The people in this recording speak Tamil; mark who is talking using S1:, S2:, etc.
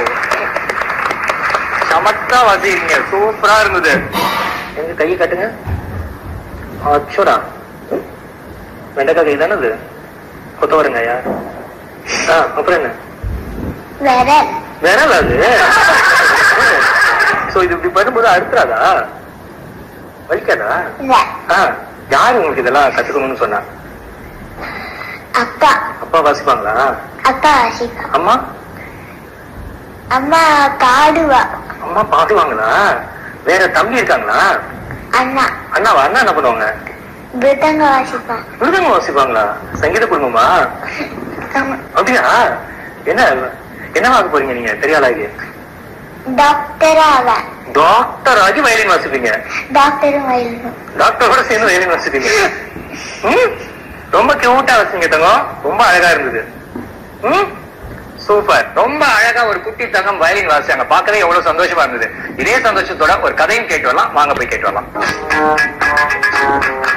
S1: சமத்தா வாசிக்கிறீங்க சூப்பரா இருந்தது எங்க கையை காட்டுங்க அச்சோடா வெண்டைக்காய் கை தானே இது கொத்த வருங்க ஐயா ஆ அப்புறம் என்ன
S2: விரல்
S1: விரல் அது சோ இது இப்படி பண்ணும்போது அறுத்துறாதா வலிக்காதா
S2: இல்ல
S1: ஆ யாரு உங்களுக்கு இதெல்லாம் கத்துக்கணும்னு சொன்னா
S2: அப்பா
S1: அப்பா வாசிப்பாங்களா
S2: அப்பா வாசிப்பா
S1: அம்மா
S2: அம்மா பாடுவா
S1: அம்மா பாடுவாங்களா வேற தம்பி இருக்காங்களா
S2: அண்ணா
S1: அண்ணாவா அண்ணா என்ன பண்ணுவாங்க
S2: மிருதங்க வாசிப்பா
S1: மிருதங்கம் வாசிப்பாங்களா சங்கீத குடும்பமா
S2: ஆமா.
S1: அப்படியா என்ன என்ன ஆக போறீங்க நீங்க பெரியாளாகி
S2: டாக்டரா அவன்
S1: டாக்டர் ஆகி வயலின் வாசிப்பீங்க
S2: டாக்டரும் வயலும்
S1: டாக்டரோட சேர்ந்து வயலின் வாசிப்பீங்க ம்? ரொம்ப கியூட்டா வச்சீங்க தங்கம் ரொம்ப அழகா இருந்தது ம்? சூப்பர் ரொம்ப அழகா ஒரு குட்டி தங்கம் வயலின் வாசிச்சாங்க பார்க்கவே எவ்வளவு சந்தோஷமா இருந்தது இதே சந்தோஷத்தோட ஒரு கதையும் கேட்டு வரலாம் வாங்க போய் கேட்டு வரலாம்